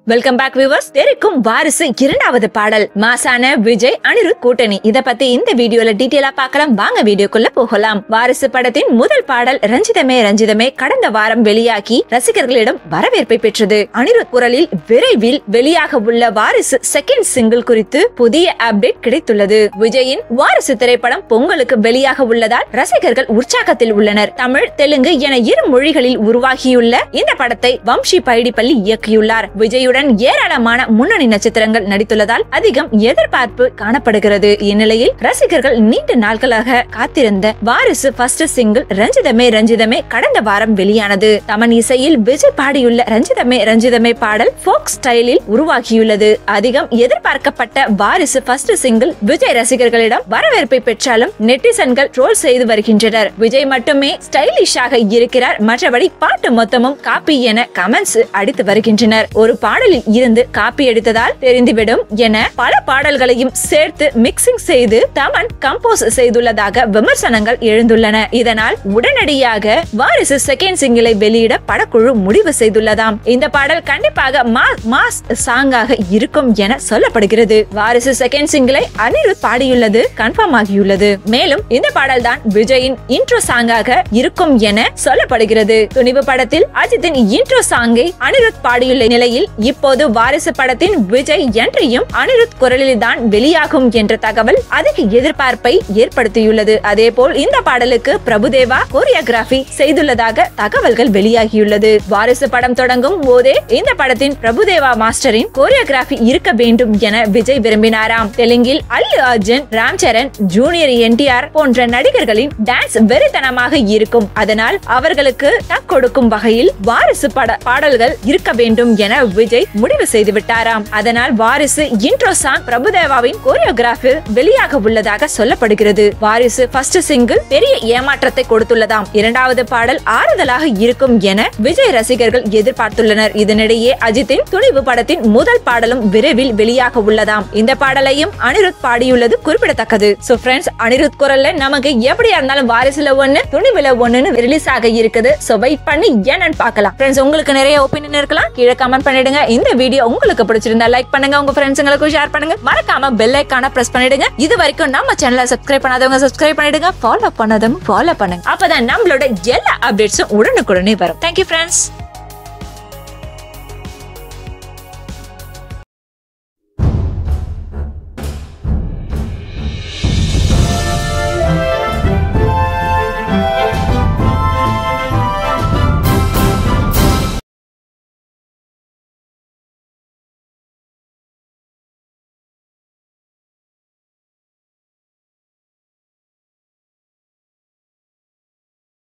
welcome back viewers தெரிக்கும் வாரிசு இரண்டாவது பாடல் மாசான விஜய் அனிருத் கூட்டணி இத பத்தி இந்த வீடியோல டீடைலா பார்க்கலாம் வாங்க வீடியோக்குள்ள போகலாம் வாரிசு படத்தின் முதல் பாடல் ரஞ்சிதமே ரஞ்சிதமே கடந்த வாரம் வெளியாகி ரசிகர்களிடம் வரவேற்பை பெற்றது அனிருத் குரலில் விரைவில் வெளியாக உள்ள வாரிசு செகண்ட் சிங்கிள் குறித்து புதிய அப்டேட் கிடைத்துள்ளது விஜயின் வாரிசு திரைப்படம் பொங்கலுக்கு வெளியாக உள்ளதால் ரசிகர்கள் உற்சாகத்தில் உள்ளனர் தமிழ் தெலுங்கு என இரு மொழிகளில் உருவாகியுள்ள இந்த படத்தை வம்சி பைடிப்பள்ளி இயக்கியுள்ளார் விஜயுடன் ஏராளமான முன்னணி நட்சத்திரங்கள் நடித்துள்ளதால் அதிகம் எதிர்பார்ப்பு காணப்படுகிறது இந்நிலையில் ரசிகர்கள் நீண்ட நாட்களாக காத்திருந்த வாரிசு ஃபர்ஸ்ட் சிங்கிள் ரஞ்சிதமே ரஞ்சிதமே கடந்த வாரம் வெளியானது தமன் இசையில் விஜய் பாடியுள்ள ரஞ்சிதமே ரஞ்சிதமே பாடல் ஃபோக் ஸ்டைலில் உருவாகியுள்ளது அதிகம் எதிர்பார்க்கப்பட்ட வாரிசு ஃபர்ஸ்ட் சிங்கிள் விஜய் ரசிகர்களிடம் வரவேற்பை பெற்றாலும் நெட்டிசன்கள் ட்ரோல் செய்து வருகின்றனர் விஜய் மட்டுமே ஸ்டைலிஷாக இருக்கிறார் மற்றபடி பாட்டு மொத்தமும் காப்பி என கமெண்ட்ஸ் அடித்து வருகின்றனர் ஒரு பாடலில் இருந்து காப்பி எடுத்ததால் தெரிந்துவிடும் என பல பாடல்களையும் சேர்த்து மிக்சிங் செய்து தமன் கம்போஸ் செய்துள்ளதாக விமர்சனங்கள் எழுந்துள்ளன இதனால் உடனடியாக வாரிசு செகண்ட் சிங்கிளை வெளியிட படக்குழு முடிவு செய்துள்ளதாம் இந்த பாடல் கண்டிப்பாக மா- மாஸ் சாங்காக இருக்கும் என சொல்லப்படுகிறது வாரிசு செகண்ட் சிங்கிளை அனிருத் பாடியுள்ளது கன்ஃபார்ம் ஆகியுள்ளது மேலும் இந்த பாடல் தான் விஜயின் இன்ட்ரோ சாங்காக இருக்கும் என சொல்லப்படுகிறது துணிவு படத்தில் அஜித்தின் இன்ட்ரோ சாங்கை அனிருத் பாடியுள்ள நிலையில் இப்போது வாரிசு படத்தின் விஜய் என்றையும் அனிருத் குரலில் தான் வெளியாகும் என்ற தகவல் அதிக எதிர்பார்ப்பை ஏற்படுத்தியுள்ளது அதேபோல் இந்த பாடலுக்கு பிரபுதேவா கோரியோகிராஃபி செய்துள்ளதாக தகவல்கள் வெளியாகியுள்ளது வாரிசு படம் தொடங்கும் போதே இந்த படத்தின் பிரபுதேவா மாஸ்டரின் கோரியோகிராஃபி இருக்க வேண்டும் என விஜய் விரும்பினாராம் தெலுங்கில் அல்லு அர்ஜுன் ராம் சரண் ஜூனியர் என்டிஆர் போன்ற நடிகர்களின் டான்ஸ் வெறித்தனமாக இருக்கும் அதனால் அவர்களுக்கு டக் கொடுக்கும் வகையில் வாரிசு பட பாடல்கள் இருக்க வேண்டும் என விஜய் முடிவு செய்து விட்டாராம் அதனால் வாரிசு இன்ட்ரோ சாங் பிரபுதேவாவின் கோரியோகிராஃபில் வெளியாக உள்ளதாக சொல்லப்படுகிறது வாரிசு ஃபர்ஸ்ட் சிங்கிள் பெரிய ஏமாற்றத்தை கொடுத்துள்ளதாம் இரண்டாவது பாடல் ஆறுதலாக இருக்கும் என விஜய் ரசிகர்கள் எதிர்பார்த்துள்ளனர் இதனிடையே அஜித்தின் துணிவு படத்தின் முதல் பாடலும் விரைவில் வெளியாக உள்ளதாம் இந்த பாடலையும் அனிருத் பாடியுள்ளது குறிப்பிடத்தக்கது சோ ஃப்ரெண்ட்ஸ் அனிருத் குரல்ல நமக்கு எப்படியா இருந்தாலும் வாரிசுல ஒண்ணு துணிவுல ஒண்ணுன்னு ரிலீஸ் ஆக இருக்குது சோ வெயிட் பண்ணி என்னன்னு பார்க்கலாம் ஃப்ரெண்ட்ஸ் உங்களுக்கு நிறைய ஒப்பீனியன் இருக்கலாம் கீழே கமெண்ட் பண்ணிடுங்க இந்த வீடியோ உங்களுக்கு பிடிச்சிருந்தா லைக் பண்ணுங்க உங்க ஃப்ரெண்ட்ஸுங்களுக்கு ஷேர் பண்ணுங்க மறக்காம பெல் ஐக்கான பிரஸ் பண்ணிடுங்க இது வரைக்கும் நம்ம சேனலை சப்ஸ்கிரைப் பண்ணாதவங்க சப்ஸ்கிரைப் பண்ணிடுங்க ஃபாலோ பண்ணாதவங்க ஃபாலோ பண்ணுங்க அப்பதான் நம்மளோட எல்லா அப்டேட்ஸும் உடனுக்குடனே வரும் தேங்க்யூ ஃப்ரெண்ட்ஸ்